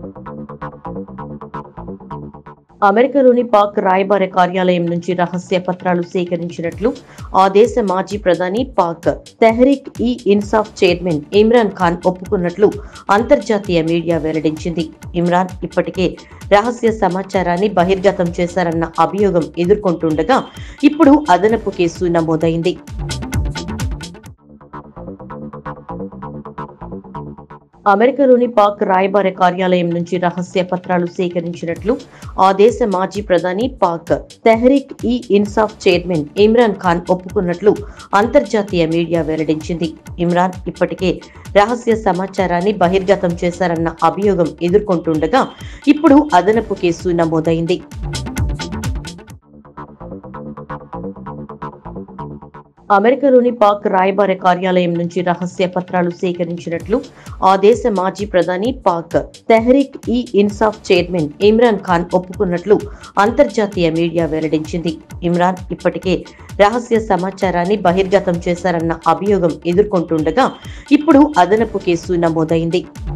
అమెరికాలోని పాక్ రాయబార కార్యాలయం నుంచి రహస్య పత్రాలు సేకరించినట్లు ఆ దేశ మాజీ ప్రధాని పాక్ తెహ్రిక్ ఈ ఇన్సాఫ్ చైర్మన్ ఇమ్రాన్ ఖాన్ ఒప్పుకున్నట్లు అంతర్జాతీయ మీడియా వెల్లడించింది ఇమ్రాన్ ఇప్పటికే రహస్య సమాచారాన్ని బహిర్గతం చేశారన్న అభియోగం ఎదుర్కొంటుండగా ఇప్పుడు అదనపు కేసు నమోదైంది అమెరికాలోని పాక్ రాయబార కార్యాలయం నుంచి రహస్య పత్రాలు సేకరించినట్లు ఆ దేశ మాజీ ప్రధాని పాక్ తెహ్రిక్ ఈ ఇన్సాఫ్ చైర్మన్ ఇమ్రాన్ ఖాన్ ఒప్పుకున్నట్లు అంతర్జాతీయ మీడియా వెల్లడించింది ఇమ్రాన్ ఇప్పటికే రహస్య సమాచారాన్ని బహిర్గతం చేశారన్న అభియోగం ఎదుర్కొంటుండగా ఇప్పుడు అదనపు కేసు నమోదైంది అమెరికాలోని పాక్ రాయబార కార్యాలయం నుంచి రహస్య పత్రాలు సేకరించినట్లు ఆ దేశ మాజీ ప్రధాని పాక్ తెహ్రిక్ ఈ ఇన్సాఫ్ చైర్మన్ ఇమ్రాన్ ఖాన్ ఒప్పుకున్నట్లు అంతర్జాతీయ మీడియా వెల్లడించింది ఇమ్రాన్ ఇప్పటికే రహస్య సమాచారాన్ని బహిర్గతం చేశారన్న అభియోగం ఎదుర్కొంటుండగా ఇప్పుడు అదనపు కేసు నమోదైంది